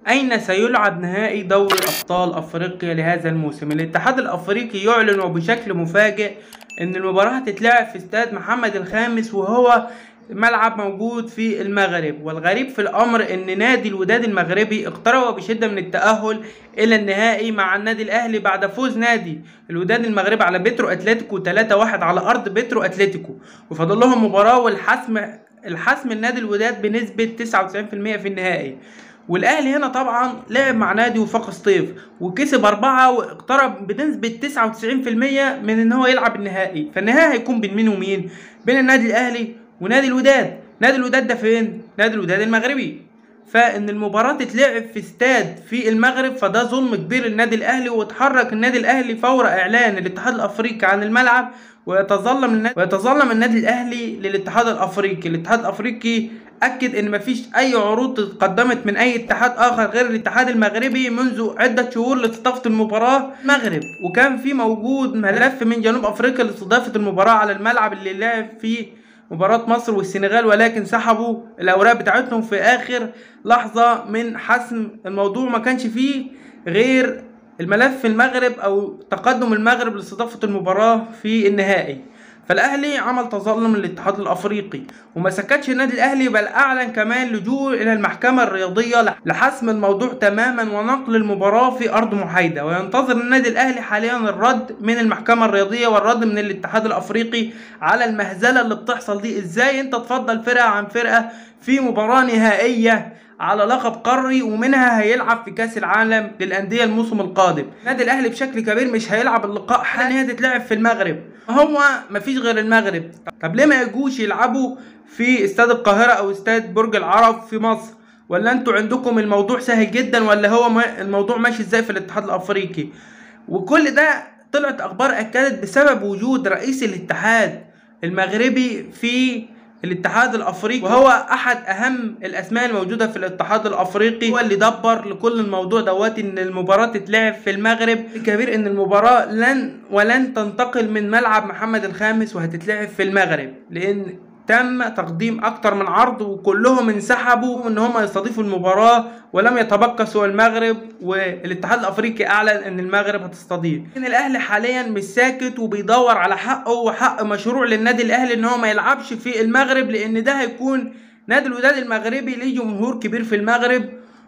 أين سيلعب نهائي دوري أبطال أفريقيا لهذا الموسم؟ الاتحاد الأفريقي يعلن وبشكل مفاجئ إن المباراة هتتلعب في استاد محمد الخامس وهو ملعب موجود في المغرب والغريب في الأمر إن نادي الوداد المغربي اقترب بشدة من التأهل إلى النهائي مع النادي الأهلي بعد فوز نادي الوداد المغربي على بيترو أتلتيكو 3-1 على أرض بيترو أتلتيكو وفاضل لهم مباراة والحسم الحسم النادي الوداد بنسبة 99% في النهائي والاهلي هنا طبعا لعب مع نادي وفاق سطيف وكسب اربعة واقترب بنسبة 99% من ان هو يلعب النهائي فالنهائي هيكون بين مين ومين بين النادي الاهلي ونادي الوداد نادي الوداد ده فين نادي الوداد المغربي فان المباراة تتلعب في استاد في المغرب فده ظلم كبير للنادي الاهلي وتحرك النادي الاهلي فور اعلان الاتحاد الافريقي عن الملعب ويتظلم النادي ويتظلم النادي الاهلي للاتحاد الافريقي الاتحاد الافريقي اكد ان مفيش اي عروض تقدمت من اي اتحاد اخر غير الاتحاد المغربي منذ عده شهور لاستضافه المباراه المغرب وكان في موجود ملف من جنوب افريقيا لاستضافه المباراه على الملعب اللي لعب فيه مباراة مصر والسنغال ولكن سحبوا الأوراق بتاعتهم في آخر لحظة من حسم الموضوع ما كانش فيه غير الملف المغرب أو تقدم المغرب لاستضافة المباراة في النهائي فالاهلي عمل تظلم للاتحاد الافريقي وما سكتش النادي الاهلي بل اعلن كمان لجوء الى المحكمه الرياضيه لحسم الموضوع تماما ونقل المباراه في ارض محايده وينتظر النادي الاهلي حاليا الرد من المحكمه الرياضيه والرد من الاتحاد الافريقي على المهزله اللي بتحصل دي ازاي انت تفضل فرقه عن فرقه في مباراه نهائيه على لقب قاري ومنها هيلعب في كاس العالم للانديه الموسم القادم النادي الاهلي بشكل كبير مش هيلعب اللقاء حالا هي تتلعب في المغرب هو مفيش غير المغرب طب ليه ما يجوش يلعبوا في استاد القاهره او استاد برج العرب في مصر ولا انتوا عندكم الموضوع سهل جدا ولا هو ما الموضوع ماشي ازاي في الاتحاد الافريقي وكل ده طلعت اخبار اكدت بسبب وجود رئيس الاتحاد المغربي في الاتحاد الافريقي وهو احد اهم الاسماء الموجوده في الاتحاد الافريقي هو اللي دبر لكل الموضوع دوت ان المباراه تتلعب في المغرب الكبير ان المباراه لن ولن تنتقل من ملعب محمد الخامس وهتتلعب في المغرب لان تم تقديم اكتر من عرض وكلهم انسحبوا ان هم يستضيفوا المباراة ولم يتبقى سوى المغرب والاتحاد الافريقي اعلن ان المغرب هتستضيف لكن الاهلي حاليا مش ساكت وبيدور على حقه وحق مشروع للنادي الاهلي ان هو ما يلعبش في المغرب لان ده هيكون نادي الوداد المغربي ليه جمهور كبير في المغرب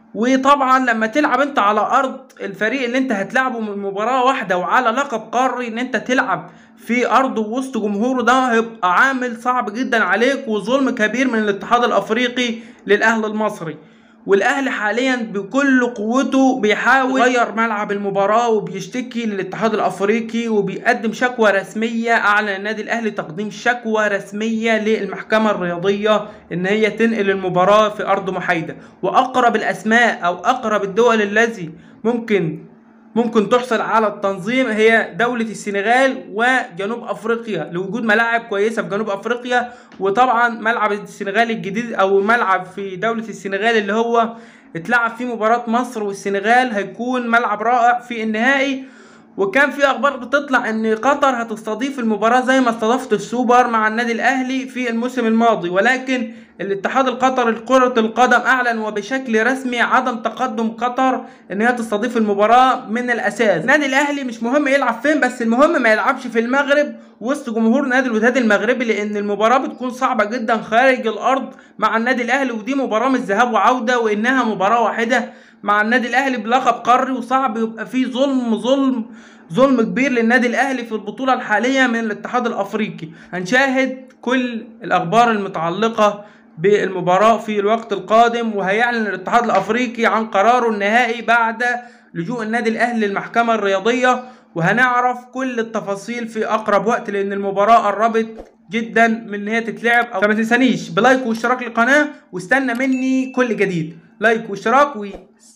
وطبعا لما تلعب انت على ارض الفريق اللي انت هتلعبه من مباراه واحده وعلى لقب قاري ان انت تلعب في ارض وسط جمهوره ده هيبقى عامل صعب جدا عليك وظلم كبير من الاتحاد الافريقي للاهلي المصري والاهلي حاليا بكل قوته بيحاول يغير ملعب المباراه وبيشتكي للاتحاد الافريقي وبيقدم شكوى رسميه اعلن النادي الاهلي تقديم شكوى رسميه للمحكمه الرياضيه ان هي تنقل المباراه في ارض محايده واقرب الاسماء او اقرب الدول الذي ممكن ممكن تحصل على التنظيم هي دولة السنغال وجنوب افريقيا لوجود ملاعب كويسة في جنوب افريقيا وطبعا ملعب السنغال الجديد او ملعب في دولة السنغال اللي هو اتلعب فيه مباراة مصر والسنغال هيكون ملعب رائع في النهائي وكان في اخبار بتطلع ان قطر هتستضيف المباراة زي ما استضافت السوبر مع النادي الاهلي في الموسم الماضي ولكن الاتحاد القطري لكرة القدم اعلن وبشكل رسمي عدم تقدم قطر ان هي تستضيف المباراة من الاساس النادي الاهلي مش مهم يلعب فين بس المهم ما يلعبش في المغرب وسط جمهور نادي الوداد المغربي لان المباراة بتكون صعبة جدا خارج الارض مع النادي الاهلي ودي مباراة مش ذهاب وعودة وانها مباراة واحدة مع النادي الاهلي بلقب قاري وصعب يبقى فيه ظلم ظلم ظلم كبير للنادي الاهلي في البطوله الحاليه من الاتحاد الافريقي هنشاهد كل الاخبار المتعلقه بالمباراه في الوقت القادم وهيعلن الاتحاد الافريقي عن قراره النهائي بعد لجوء النادي الاهلي للمحكمه الرياضيه وهنعرف كل التفاصيل في اقرب وقت لان المباراه قربت جدا من ان هي تتلعب فما تنسانيش بلايك واشتراك للقناه واستنى مني كل جديد لايك واشتراك و